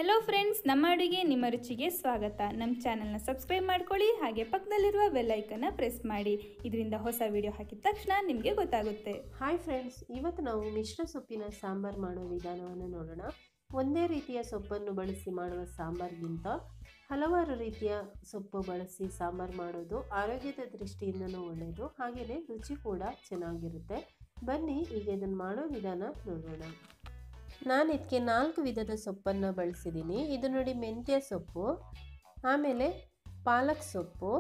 hello friends ನಮ್ಮ ಅಡುಗೆ ನಿಮ್ಮ ರುಚಿಗೆ ಸ್ವಾಗತ ನಮ್ಮ ಚಾನಲ್ನ ಸಬ್ಸ್ಕ್ರೈಬ್ ಮಾಡ್ಕೊಳ್ಳಿ ಹಾಗೆ ಪಕ್ಕದಲ್ಲಿರುವ ಬೆಲ್ಲೈಕನ್ನ ಪ್ರೆಸ್ ಮಾಡಿ ಇದರಿಂದ ಹೊಸ ವಿಡಿಯೋ ಹಾಕಿದ ತಕ್ಷಣ ನಿಮಗೆ ಗೊತ್ತಾಗುತ್ತೆ ಹಾಯ್ ಫ್ರೆಂಡ್ಸ್ ಇವತ್ತು ನಾವು ಮಿಶ್ರ ಸೊಪ್ಪಿನ ಸಾಂಬಾರ್ ಮಾಡೋ ವಿಧಾನವನ್ನು ನೋಡೋಣ ಒಂದೇ ರೀತಿಯ ಸೊಪ್ಪನ್ನು ಬಳಸಿ ಮಾಡುವ ಸಾಂಬಾರ್ಗಿಂತ ಹಲವಾರು ರೀತಿಯ ಸೊಪ್ಪು ಬಳಸಿ ಸಾಂಬಾರು ಮಾಡೋದು ಆರೋಗ್ಯದ ದೃಷ್ಟಿಯಿಂದನೂ ಒಳ್ಳೆಯದು ಹಾಗೆಯೇ ರುಚಿ ಕೂಡ ಚೆನ್ನಾಗಿರುತ್ತೆ ಬನ್ನಿ ಈಗ ಇದನ್ನು ಮಾಡೋ ವಿಧಾನ ನೋಡೋಣ ನಾನು ಇದಕ್ಕೆ ನಾಲ್ಕು ವಿಧದ ಸೊಪ್ಪನ್ನು ಬಳಸಿದ್ದೀನಿ ಇದು ನೋಡಿ ಮೆಂತ್ಯ ಸೊಪ್ಪು ಆಮೇಲೆ ಪಾಲಕ್ ಸೊಪ್ಪು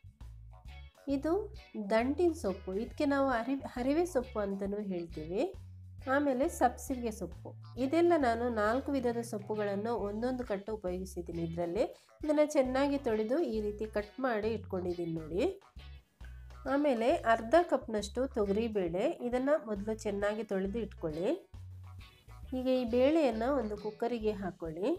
ಇದು ದಂಟಿನ ಸೊಪ್ಪು ಇದಕ್ಕೆ ನಾವು ಹರಿ ಹರಿವೆ ಸೊಪ್ಪು ಅಂತಲೂ ಹೇಳ್ತೀವಿ ಆಮೇಲೆ ಸಬ್ಸಿಗೆ ಸೊಪ್ಪು ಇದೆಲ್ಲ ನಾನು ನಾಲ್ಕು ವಿಧದ ಸೊಪ್ಪುಗಳನ್ನು ಒಂದೊಂದು ಕಟ್ಟು ಉಪಯೋಗಿಸಿದ್ದೀನಿ ಇದರಲ್ಲಿ ಇದನ್ನು ಚೆನ್ನಾಗಿ ತೊಳೆದು ಈ ರೀತಿ ಕಟ್ ಮಾಡಿ ಇಟ್ಕೊಂಡಿದ್ದೀನಿ ನೋಡಿ ಆಮೇಲೆ ಅರ್ಧ ಕಪ್ನಷ್ಟು ತೊಗರಿಬೇಳೆ ಇದನ್ನು ಮೊದಲು ಚೆನ್ನಾಗಿ ತೊಳೆದು ಇಟ್ಕೊಳ್ಳಿ ಈಗ ಈ ಬೇಳೆಯನ್ನು ಒಂದು ಕುಕ್ಕರಿಗೆ ಹಾಕ್ಕೊಳ್ಳಿ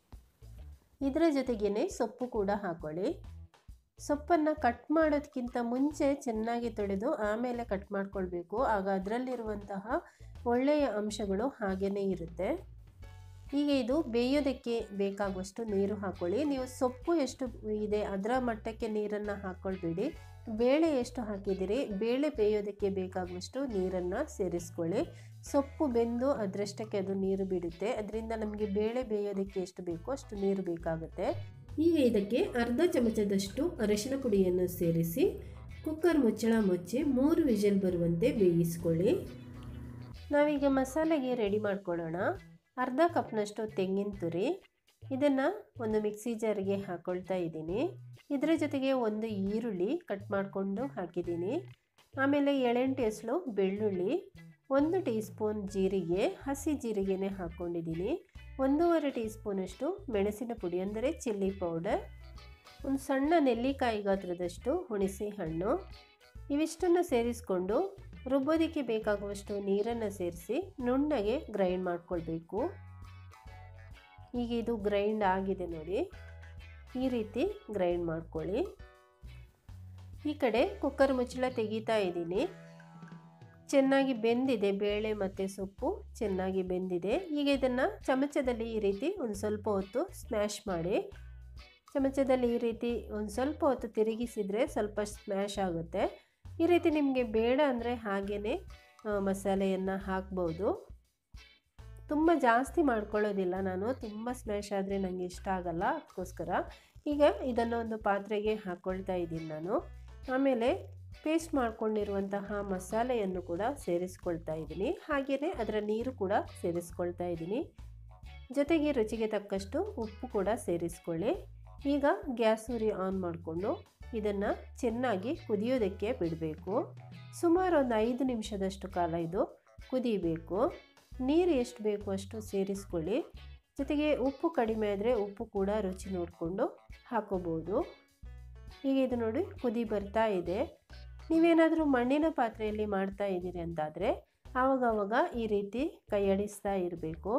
ಇದರ ಜೊತೆಗೇ ಸೊಪ್ಪು ಕೂಡ ಹಾಕ್ಕೊಳ್ಳಿ ಸೊಪ್ಪನ್ನು ಕಟ್ ಮಾಡೋದಕ್ಕಿಂತ ಮುಂಚೆ ಚೆನ್ನಾಗಿ ತೊಳೆದು ಆಮೇಲೆ ಕಟ್ ಮಾಡ್ಕೊಳ್ಬೇಕು ಆಗ ಅದರಲ್ಲಿರುವಂತಹ ಒಳ್ಳೆಯ ಅಂಶಗಳು ಹಾಗೇ ಇರುತ್ತೆ ಈಗ ಇದು ಬೇಯೋದಕ್ಕೆ ಬೇಕಾಗುವಷ್ಟು ನೀರು ಹಾಕ್ಕೊಳ್ಳಿ ನೀವು ಸೊಪ್ಪು ಎಷ್ಟು ಇದೆ ಅದರ ಮಟ್ಟಕ್ಕೆ ನೀರನ್ನು ಹಾಕ್ಕೊಳ್ಬೇಡಿ ಬೇಳೆ ಎಷ್ಟು ಹಾಕಿದ್ದೀರಿ ಬೇಳೆ ಬೇಯೋದಕ್ಕೆ ಬೇಕಾಗುವಷ್ಟು ನೀರನ್ನು ಸೇರಿಸ್ಕೊಳ್ಳಿ ಸೊಪ್ಪು ಬೆಂದು ಅದರಷ್ಟಕ್ಕೆ ಅದು ನೀರು ಬಿಡುತ್ತೆ ಅದರಿಂದ ನಮಗೆ ಬೇಳೆ ಬೇಯೋದಕ್ಕೆ ಎಷ್ಟು ಬೇಕೋ ಅಷ್ಟು ನೀರು ಬೇಕಾಗುತ್ತೆ ಈಗ ಇದಕ್ಕೆ ಅರ್ಧ ಚಮಚದಷ್ಟು ಅರಿಶಿನ ಪುಡಿಯನ್ನು ಸೇರಿಸಿ ಕುಕ್ಕರ್ ಮುಚ್ಚಳ ಮುಚ್ಚಿ ಮೂರು ವಿಷಲ್ ಬರುವಂತೆ ಬೇಯಿಸ್ಕೊಳ್ಳಿ ನಾವೀಗ ಮಸಾಲೆಗೆ ರೆಡಿ ಮಾಡ್ಕೊಳ್ಳೋಣ ಅರ್ಧ ಕಪ್ನಷ್ಟು ತೆಂಗಿನ ತುರಿ ಇದನ್ನು ಒಂದು ಮಿಕ್ಸಿ ಜಾರಿಗೆ ಹಾಕ್ಕೊಳ್ತಾ ಇದ್ದೀನಿ ಇದರ ಜೊತೆಗೆ ಒಂದು ಈರುಳ್ಳಿ ಕಟ್ ಮಾಡಿಕೊಂಡು ಹಾಕಿದ್ದೀನಿ ಆಮೇಲೆ ಎಳೆಂಟು ಎಸಳು ಬೆಳ್ಳುಳ್ಳಿ ಒಂದು ಟೀ ಸ್ಪೂನ್ ಜೀರಿಗೆ ಹಸಿ ಜೀರಿಗೆನೇ ಹಾಕ್ಕೊಂಡಿದ್ದೀನಿ ಒಂದೂವರೆ ಟೀ ಸ್ಪೂನಷ್ಟು ಮೆಣಸಿನ ಪುಡಿ ಅಂದರೆ ಚಿಲ್ಲಿ ಪೌಡರ್ ಒಂದು ಸಣ್ಣ ನೆಲ್ಲಿಕಾಯಿ ಗಾತ್ರದಷ್ಟು ಹುಣಸೆ ಹಣ್ಣು ಇವಿಷ್ಟನ್ನು ಸೇರಿಸ್ಕೊಂಡು ರುಬ್ಬೋದಕ್ಕೆ ಬೇಕಾಗುವಷ್ಟು ನೀರನ್ನು ಸೇರಿಸಿ ನುಣ್ಣಗೆ ಗ್ರೈಂಡ್ ಮಾಡ್ಕೊಳ್ಬೇಕು ಈಗ ಇದು ಗ್ರೈಂಡ್ ಆಗಿದೆ ನೋಡಿ ಈ ರೀತಿ ಗ್ರೈಂಡ್ ಮಾಡ್ಕೊಳ್ಳಿ ಈ ಕಡೆ ಕುಕ್ಕರ್ ಮುಚ್ಚಳ ತೆಗಿತಾ ಇದ್ದೀನಿ ಚೆನ್ನಾಗಿ ಬೆಂದಿದೆ ಬೇಳೆ ಮತ್ತು ಸೊಪ್ಪು ಚೆನ್ನಾಗಿ ಬೆಂದಿದೆ ಈಗ ಇದನ್ನು ಚಮಚದಲ್ಲಿ ಈ ರೀತಿ ಒಂದು ಸ್ವಲ್ಪ ಹೊತ್ತು ಸ್ಮ್ಯಾಶ್ ಮಾಡಿ ಚಮಚದಲ್ಲಿ ಈ ರೀತಿ ಒಂದು ಸ್ವಲ್ಪ ಹೊತ್ತು ತಿರುಗಿಸಿದರೆ ಸ್ವಲ್ಪ ಸ್ಮ್ಯಾಶ್ ಆಗುತ್ತೆ ಈ ರೀತಿ ನಿಮಗೆ ಬೇಡ ಅಂದರೆ ಹಾಗೇ ಮಸಾಲೆಯನ್ನು ಹಾಕ್ಬೋದು ತುಂಬ ಜಾಸ್ತಿ ಮಾಡ್ಕೊಳ್ಳೋದಿಲ್ಲ ನಾನು ತುಂಬ ಸ್ಮ್ಯಾಶ್ ಆದರೆ ನನಗೆ ಇಷ್ಟ ಆಗಲ್ಲ ಅದಕ್ಕೋಸ್ಕರ ಈಗ ಇದನ್ನು ಒಂದು ಪಾತ್ರೆಗೆ ಹಾಕ್ಕೊಳ್ತಾ ಇದ್ದೀನಿ ನಾನು ಆಮೇಲೆ ಪೇಸ್ಟ್ ಮಾಡ್ಕೊಂಡಿರುವಂತಹ ಮಸಾಲೆಯನ್ನು ಕೂಡ ಸೇರಿಸ್ಕೊಳ್ತಾ ಇದ್ದೀನಿ ಹಾಗೆಯೇ ಅದರ ನೀರು ಕೂಡ ಸೇರಿಸ್ಕೊಳ್ತಾ ಇದ್ದೀನಿ ಜೊತೆಗೆ ರುಚಿಗೆ ತಕ್ಕಷ್ಟು ಉಪ್ಪು ಕೂಡ ಸೇರಿಸ್ಕೊಳ್ಳಿ ಈಗ ಗ್ಯಾಸ್ ಉರಿ ಆನ್ ಮಾಡಿಕೊಂಡು ಇದನ್ನು ಚೆನ್ನಾಗಿ ಕುದಿಯೋದಕ್ಕೆ ಬಿಡಬೇಕು ಸುಮಾರು ಒಂದು ಐದು ನಿಮಿಷದಷ್ಟು ಕಾಲ ಇದು ಕುದಿಬೇಕು ನೀರು ಎಷ್ಟು ಬೇಕು ಅಷ್ಟು ಸೇರಿಸ್ಕೊಳ್ಳಿ ಜೊತೆಗೆ ಉಪ್ಪು ಕಡಿಮೆ ಆದರೆ ಉಪ್ಪು ಕೂಡ ರುಚಿ ನೋಡಿಕೊಂಡು ಹಾಕೋಬೋದು ಈಗ ಇದು ನೋಡಿ ಕುದಿ ಬರ್ತಾ ಇದೆ ನೀವೇನಾದರೂ ಮಣ್ಣಿನ ಪಾತ್ರೆಯಲ್ಲಿ ಮಾಡ್ತಾ ಇದ್ದೀರಿ ಅಂತಾದರೆ ಆವಾಗವಾಗ ಈ ರೀತಿ ಕೈಯಾಡಿಸ್ತಾ ಇರಬೇಕು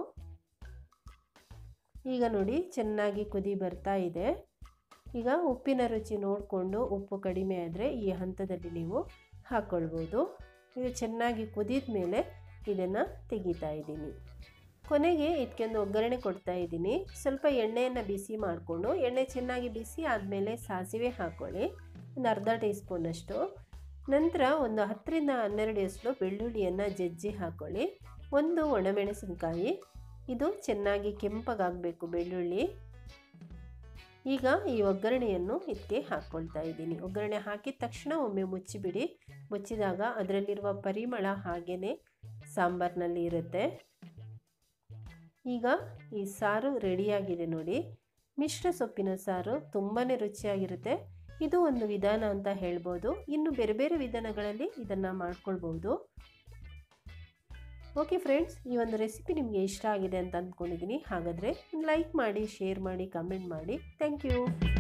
ಈಗ ನೋಡಿ ಚೆನ್ನಾಗಿ ಕುದಿ ಬರ್ತಾ ಇದೆ ಈಗ ಉಪ್ಪಿನ ರುಚಿ ನೋಡಿಕೊಂಡು ಉಪ್ಪು ಕಡಿಮೆ ಆದರೆ ಈ ಹಂತದಲ್ಲಿ ನೀವು ಹಾಕ್ಕೊಳ್ಬೋದು ಈಗ ಚೆನ್ನಾಗಿ ಕುದಿದ ಮೇಲೆ ಇದನ್ನು ತೆಗಿತಾ ಇದ್ದೀನಿ ಕೊನೆಗೆ ಇದಕ್ಕೊಂದು ಒಗ್ಗರಣೆ ಕೊಡ್ತಾ ಇದ್ದೀನಿ ಸ್ವಲ್ಪ ಎಣ್ಣೆಯನ್ನು ಬಿಸಿ ಮಾಡಿಕೊಂಡು ಎಣ್ಣೆ ಚೆನ್ನಾಗಿ ಬಿಸಿ ಆದಮೇಲೆ ಸಾಸಿವೆ ಹಾಕ್ಕೊಳ್ಳಿ ಒಂದು ಅರ್ಧ ಟೀ ಸ್ಪೂನಷ್ಟು ನಂತರ ಒಂದು ಹತ್ತರಿಂದ ಹನ್ನೆರಡು ಎಸಳು ಬೆಳ್ಳುಳ್ಳಿಯನ್ನು ಜಜ್ಜಿ ಹಾಕ್ಕೊಳ್ಳಿ ಒಂದು ಒಣಮೆಣಸಿನಕಾಯಿ ಇದು ಚೆನ್ನಾಗಿ ಕೆಂಪಗಾಗಬೇಕು ಬೆಳ್ಳುಳ್ಳಿ ಈಗ ಈ ಒಗ್ಗರಣೆಯನ್ನು ಇದಕ್ಕೆ ಹಾಕ್ಕೊಳ್ತಾ ಇದ್ದೀನಿ ಒಗ್ಗರಣೆ ಹಾಕಿದ ತಕ್ಷಣ ಒಮ್ಮೆ ಮುಚ್ಚಿಬಿಡಿ ಮುಚ್ಚಿದಾಗ ಅದರಲ್ಲಿರುವ ಪರಿಮಳ ಹಾಗೇ ಸಾಂಬಾರಿನಲ್ಲಿ ಇರುತ್ತೆ ಈಗ ಈ ಸಾರು ರೆಡಿಯಾಗಿದೆ ನೋಡಿ ಮಿಶ್ರ ಸೊಪ್ಪಿನ ಸಾರು ತುಂಬಾ ರುಚಿಯಾಗಿರುತ್ತೆ ಇದು ಒಂದು ವಿಧಾನ ಅಂತ ಹೇಳ್ಬೋದು ಇನ್ನು ಬೇರೆ ಬೇರೆ ವಿಧಾನಗಳಲ್ಲಿ ಇದನ್ನು ಮಾಡ್ಕೊಳ್ಬೋದು ಓಕೆ ಫ್ರೆಂಡ್ಸ್ ಈ ಒಂದು ರೆಸಿಪಿ ನಿಮಗೆ ಇಷ್ಟ ಆಗಿದೆ ಅಂತ ಅಂದ್ಕೊಂಡಿದ್ದೀನಿ ಹಾಗಾದರೆ ಲೈಕ್ ಮಾಡಿ ಶೇರ್ ಮಾಡಿ ಕಮೆಂಟ್ ಮಾಡಿ ಥ್ಯಾಂಕ್ ಯು